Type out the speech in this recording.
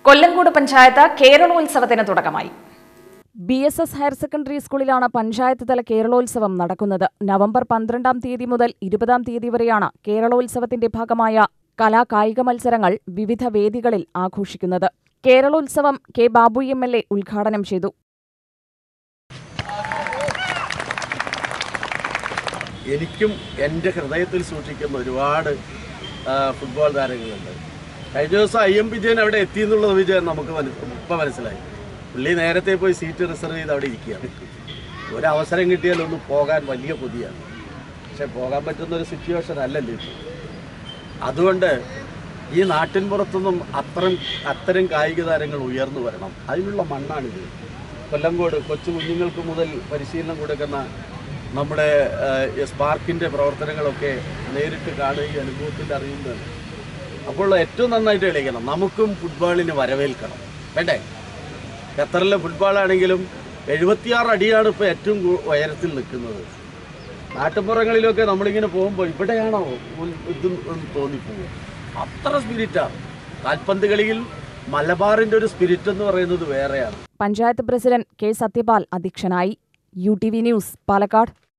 കൊല്ലങ്കോട് പഞ്ചായത്ത് കേരളോത്സവത്തിന് തുടക്കമായി B S S higher secondary സ്കൂളിലാണ് പഞ്ചായത്ത് തല കേരളോത്സവം നടക്കുന്നത് നവംബർ പന്ത്രണ്ടാം തീയതി മുതൽ ഇരുപതാം തീയതി വരെയാണ് കേരളോത്സവത്തിന്റെ ഭാഗമായ കലാ കായിക മത്സരങ്ങൾ വിവിധ വേദികളിൽ ആഘോഷിക്കുന്നത് Keralotsavam K Babu M L A ഉദ്ഘാടനം ചെയ്തു എനിക്കും എൻ്റെ ഹൃദയത്തിൽ സൂക്ഷിക്കുന്ന ഒരുപാട് ആ, ഫുട്ബോൾ താരങ്ങളുണ്ട് കഴിഞ്ഞ ദിവസം ഐ എം വിജയൻ അവിടെ എത്തി എന്നുള്ളത് വിജയൻ നമുക്ക് മനസ് ഇപ്പം മനസ്സിലായി പുള്ളി നേരത്തെ പോയി സീറ്റ് റിസർവ് ചെയ്ത് അവിടെ ഇരിക്കുകയാണ് ഒരവസരം കിട്ടിയാൽ ഒന്ന് പോകാൻ വലിയ കൊതിയാണ് പക്ഷെ പോകാൻ പറ്റുന്ന ഒരു സിറ്റുവേഷൻ അല്ലല്ലോ ഇപ്പോൾ അതുകൊണ്ട് ഈ നാട്ടിൻ പുറത്തുനിന്നും അത്തരം അത്തരം കായിക താരങ്ങൾ ഉയർന്നു വരണം അതിനുള്ള മണ്ണാണിത് കൊല്ലങ്കോട് കൊച്ചു കുഞ്ഞുങ്ങൾക്ക് മുതൽ പരിശീലനം കൊടുക്കുന്ന നമ്മുടെ ഏഹ്, സ്പാർക്കിൻ്റെ പ്രവർത്തനങ്ങളൊക്കെ നേരിട്ട് കാണുകയും അനുഭവത്തിൽ അറിയുന്നതാണ് അപ്പോൾ ഏറ്റവും നന്നായിട്ട് കളിക്കണം നമുക്കും ഫുട്ബോളിന് വരവേൽക്കണം വേണ്ടേ ഖത്തറിലെ ഫുട്ബോളാണെങ്കിലും എഴുപത്തിയാറ് അടിയാണ് ഇപ്പോൾ ഏറ്റവും കൂ- ഉയരത്തിൽ നിൽക്കുന്നത് നാട്ടുപുറങ്ങളിലൊക്കെ നമ്മളിങ്ങനെ പോകുമ്പോൾ ഇവിടെയാണോ ഉൽ- ഇത് എന്ന് തോന്നിപ്പോകും അത്ര സ്പിരിറ്റാണ് കാൽപന്ത് കളിയിൽ മലബാറിൻ്റെ ഒരു സ്പിരിറ്റ് എന്ന് പറയുന്നത് വേറെയാണ് പഞ്ചായത്ത് പ്രസിഡന്റ് കെ സത്യപാൽ അധ്യക്ഷനായി U T V news Palakkad